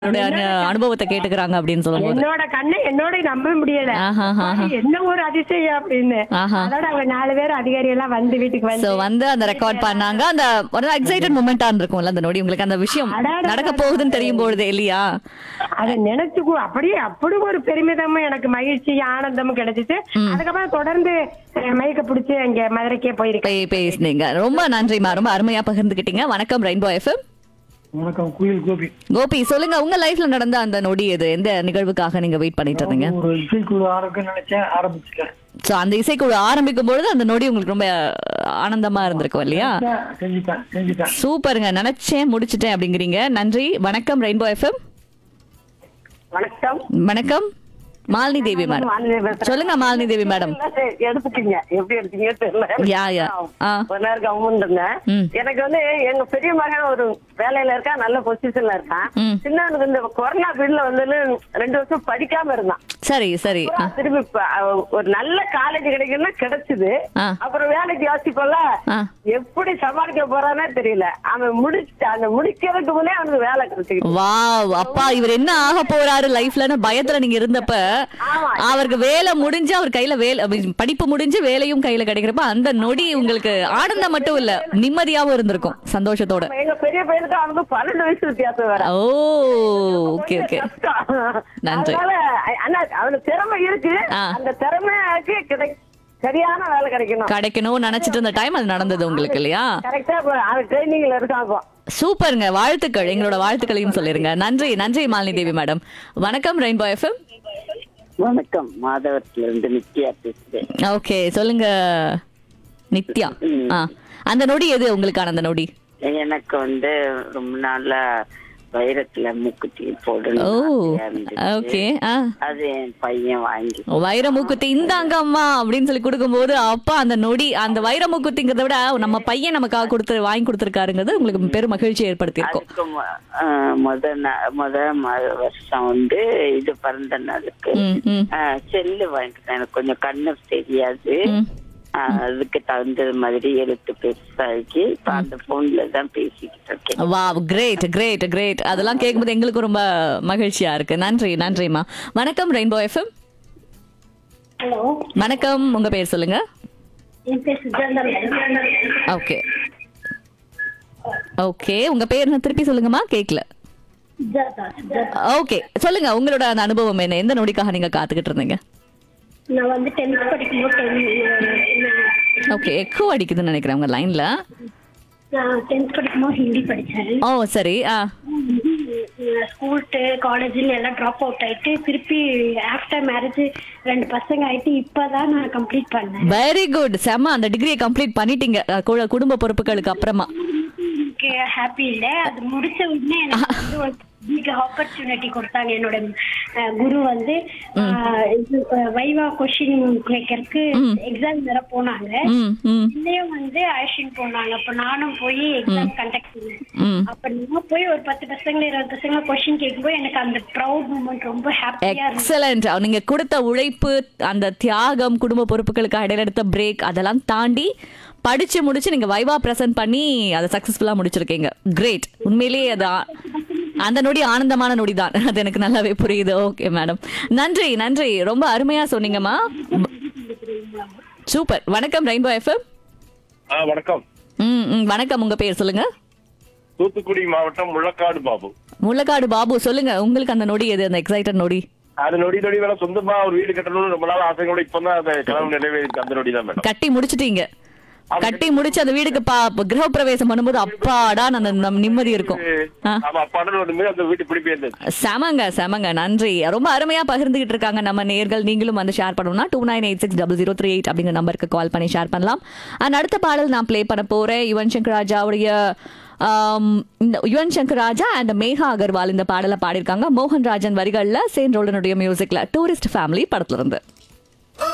அவருடைய அனு- அனுபவத்தை கேட்டுக்கிறாங்க அப்படின்னு சொல்லும்போது என்னோட கண்ணை என்னோட நம்ப முடியல ஆஹா, ஆஹா. என்ன ஒரு அதிசயம் அப்படின்னு ஆஹா. அதோட அவங்க நாலு பேர் அதிகாரி எல்லாம் வந்து வீட்டுக்கு சோ வந்து வந்து அந்த ரெக்கார்ட் பண்ணாங்க அந்த ஒரு எக்ஸைட்டட் மூமெண்டா இருந்திருக்கும்ல அந்த நொடி உங்களுக்கு அந்த விஷயம் அடாடா. நடக்க போகுதுன்னு தெரியும் பொழுது இல்லையா அதை நினைச்சு கூ- அப்படியே அப்படி ஒரு பெருமிதமும் எனக்கு மகிழ்ச்சி ஆனந்தமும் கிடைச்சிச்சு அதுக்கப்புறம் தொடர்ந்து அஹ், மைக்க பிடிச்சு அங்க மதுரைக்கே போயிருக்கேன் பே- பேசுனீங்க ரொம்ப நன்றிமா ரொம்ப அருமையா பகிர்ந்துக்கிட்டீங்க வணக்கம் ரெயின்போ எஃப்எம் வணக்கம் குயில் கோபி கோபி சொல்லுங்க உங்க லைஃப்ல நடந்த அந்த நொடி எது எந்த நிகழ்வுக்காக நீங்க வெயிட் பண்ணிட்டு இருந்தீங்க ஒரு இசைக்குழு ஆரம்பிக்க நினைச்சேன் ஆரம்பிச்சுட்டேன் சோ அந்த இசைக்குழு ஆரம்பிக்கும் பொழுது அந்த நொடி உங்களுக்கு ரொம்ப ஆனந்தமா இருந்திருக்கும் இல்லையா செஞ்சுட்டேன் செஞ்சுட்டேன் சூப்பருங்க நினைச்சேன் முடிச்சிட்டேன் அப்படிங்கிறீங்க நன்றி வணக்கம் ரெயின்போ எஃப்எம் வணக்கம் வணக்கம் மாலினி தேவி மேடம் சொல்லுங்க மாலினி தேவி மேடம் எடுத்துட்டீங்க எப்படி எடுத்தீங்க தெரியல யா யா ஆ ஒரு நேரம் கவர்மெண்ட் இருந்தேன் ம். எனக்கு வந்து எங்க பெரிய மகன் ஒரு வேலையில இருக்கான் நல்ல பொசிஷன்ல இருக்கான் ம். சின்னவனுக்கு இந்த கொரோனா பீரியட்ல வந்து ரெண்டு வருஷம் படிக்காம இருந்தான் சரி சரி ஆ, திருப்பி இப்ப, அஹ், ஒரு நல்ல காலேஜ் கிடைக்கும்னா கிடைச்சது ஆ. அப்புறம் வேலைக்கு யோசிப்போம்ல ஆ. எப்படி சமாளிக்க போறானே தெரியல அவன் முடிச்சு அந்த முடிக்கிறதுக்கு முன்னே அவனுக்கு வேலை கிடைச்சிக்கிட்டு வாவ் அப்பா இவர் என்ன ஆக போறாரு லைஃப்லன்னு பயத்துல நீங்க இருந்தப்ப ஆமா. அவருக்கு வேலை முடிஞ்சு அவர் கையில வேலை I mean, படிப்பு முடிஞ்சு வேலையும் கையில கிடைக்கிறப்ப அந்த நொடி உங்களுக்கு ஆனந்தம் மட்டும் இல்ல நிம்மதியாவும் இருந்திருக்கும் சந்தோஷத்தோட எங்க பெரிய பையனுக்கு அவனுக்கு பன்னெண்டு வயசு வித்தியாசம் வேற ஓ ஓகே ஓகே கஷ்டம். நன்றி. அதனால ஆனா அவனுக்கு திறமை இருக்கு ஆ. அந்த திறமைக்கு கிடை சரியான வேலை கிடைக்கணும் கிடைக்கணும்னு நினைச்சிட்டு இருந்த டைம் அது நடந்தது உங்களுக்கு இல்லையா கரெக்டா அவன் ட்ரைனிங்ல இருக்காங்க சூப்பருங்க வாழ்த்துக்கள் எங்களோட வாழ்த்துக்களையும் சொல்லிருங்க நன்றி நன்றி மாலினி தேவி மேடம் வணக்கம் ரெயின்போ எஃப்எம் வணக்கம் மாதவரத்துல இருந்து நித்யா பேசுறேன் ஓகே சொல்லுங்க நித்யா ஆ அந்த நொடி எது உங்களுக்கான அந்த நொடி எனக்கு வந்து ரொம்ப நாளா வைரத்துல மூக்குத்தி போடணும் ஓ ஆசையா இருந்துச்சு. ஓகே ஆ அது என் பையன் வாங்கி வைர மூக்குத்தி இந்தாங்க அம்மா அப்படின்னு சொல்லி கொடுக்கும்போது அப்பா அந்த நொடி அந்த வைர மூக்குத்திங்கிறத விட நம்ம பையன் நமக்காக கொடுத்து வாங்கி கொடுத்துருக்காருங்கிறது உங்களுக்கு பெரும் மகிழ்ச்சி ஏற்படுத்தியிருக்கும் அதுக்கு மொ- ஆ, முத நா- முத ம- வருஷம் வந்து இது பிறந்த நாளுக்கு ம் ம் ஆ, செல்லு வாங்கிட்டேன் எனக்கு கொஞ்சம் கண்ணு தெரியாது ம். ஆ, அதுக்கு தகுந்தது மாதிரி எழுத்து பெருசாகி இப்ப அந்த போன்ல தான் பேசிக்கிட்டு இருக்கேன் வா கிரேட் கிரேட் கிரேட் அதெல்லாம் கேட்கும்போது எங்களுக்கு ரொம்ப மகிழ்ச்சியா இருக்கு நன்றி நன்றிம்மா வணக்கம் ரெயின்போ எஃப்எம் ஹலோ வணக்கம் உங்க பேர் சொல்லுங்க என் பேர் சுஜாதா மேடம் ஓகே ஓகே உங்க பேர் என்ன திருப்பி சொல்லுங்கம்மா கேக்கல சுஜாதா சுஜாதா ஓகே சொல்லுங்க உங்களோட அந்த அனுபவம் என்ன எந்த நொடிக்காக நீங்க காத்துக்கிட்டு இருந்தீங்க நான் வந்து டென்த் படிக்கும்போது ten- ஓகே எக்கோ அடிக்குதுன்னு நினைக்கிறேன் உங்க லைன்ல நான் டென்த் படிக்கும்போது ஹிந்தி படித்தேன் ஓ சரி ஆ ஸ்கூல்ட்டு காலேஜ்னு எல்லாம் ட்ராப் அவுட் ஆயிட்டு திருப்பி ஆஃப்டர் மேரேஜ் ரெண்டு பசங்க ஆயிட்டு இப்பதான் நான் கம்ப்ளீட் பண்ணேன் வெரி குட் செம்ம அந்த டிகிரியை கம்ப்ளீட் பண்ணிட்டீங்க அஹ், கு- குடும்ப பொறுப்புகளுக்கு அப்புறமா ஹாப்பி இல்ல அது முடிச்ச உடனே எனக்கு வந்து ஒரு பிக் ஆப்பர்ச்சுனிட்டி கொடுத்தாங்க என்னோட அஹ், குரு வந்து அஹ், இது, அஹ், வைவா கொஸ்டின் கேட்கறதுக்கு எக்ஸாம் வேற போனாங்க ம் ம் இதுலயும் வந்து அழைச்சிட்டு போனாங்க அப்ப நானும் போய் எக்ஸாம் கண்டக்ட் பண்ணேன் ம் அப்ப நான் போய் ஒரு பத்து பசங்க இருபது பசங்க கொஸ்டின் கேட்கும்போது எனக்கு அந்த ப்ரௌட் மூமெண்ட் ரொம்ப ஹாப்பியா இருந்துச்சு எக்ஸலண்ட் நீங்க கொடுத்த உழைப்பு அந்த தியாகம் குடும்ப பொறுப்புகளுக்கு இடையில எடுத்த பிரேக் அதெல்லாம் தாண்டி படிச்சு முடிச்சு நீங்க வைவா பிரசன்ட் பண்ணி அதை சக்சஸ்ஃபுல்லா முடிச்சிருக்கீங்க கிரேட் உண்மையிலேயே அது ஆ- அந்த நொடி ஆனந்தமான நொடி தான் அது எனக்கு நல்லாவே புரியுது ஓகே மேடம் நன்றி நன்றி ரொம்ப அருமையா சொன்னீங்கம்மா சூப்பர் வணக்கம் ரெயின்போ எஃப்எம் ஆ வணக்கம் ம் ம், வணக்கம் உங்க பேர் சொல்லுங்க தூத்துக்குடி மாவட்டம் முள்ளக்காடு பாபு முள்ளக்காடு பாபு சொல்லுங்க உங்களுக்கு அந்த நொடி எது அந்த எக்ஸைட்டட் நொடி அது நொடி நொடி வேலை சொந்தமா ஒரு வீடு கட்டணும்னு ரொம்ப நாள் ஆசையோட இப்பதான் அந்த கனவு நிறைவேறிச்சு அந்த நொடி தான் மேடம் கட்டி முடிச்சிட்டீங்க கட்டி முடிச்சு அந்த வீடுக்கு பா கிரக பிரவேசம் பண்ணும்போது அப்பாடா அந்த நம் நிம்மதி இருக்கும் ஆ. ஆமா அப்பாடன் ஒண்ணுமே அந்த வீட்டு பிடிப்பே இருந்துச்சு செமங்க செமங்க நன்றி ரொம்ப அருமையா பகிர்ந்துகிட்டு இருக்காங்க நம்ம நேர்கள் நீங்களும் வந்து ஷேர் பண்ணணும்னா two nine eight six double zero three eight அப்படிங்கிற நம்பருக்கு கால் பண்ணி ஷேர் பண்ணலாம் அண்ட் அடுத்த பாடல் நான் ப்ளே பண்ண போறேன் யுவன் சங்கர் ராஜாவுடைய ஆம், இந்த யுவன் சங்கர் ராஜா அண்ட் மேகா அகர்வால் இந்த பாடலை பாடியிருக்காங்க மோகன் ராஜன் வரிகள்ல சேன் ரோலனுடைய மியூசிக்ல டூரிஸ்ட் ஃபேமிலி படத்துல இருந்து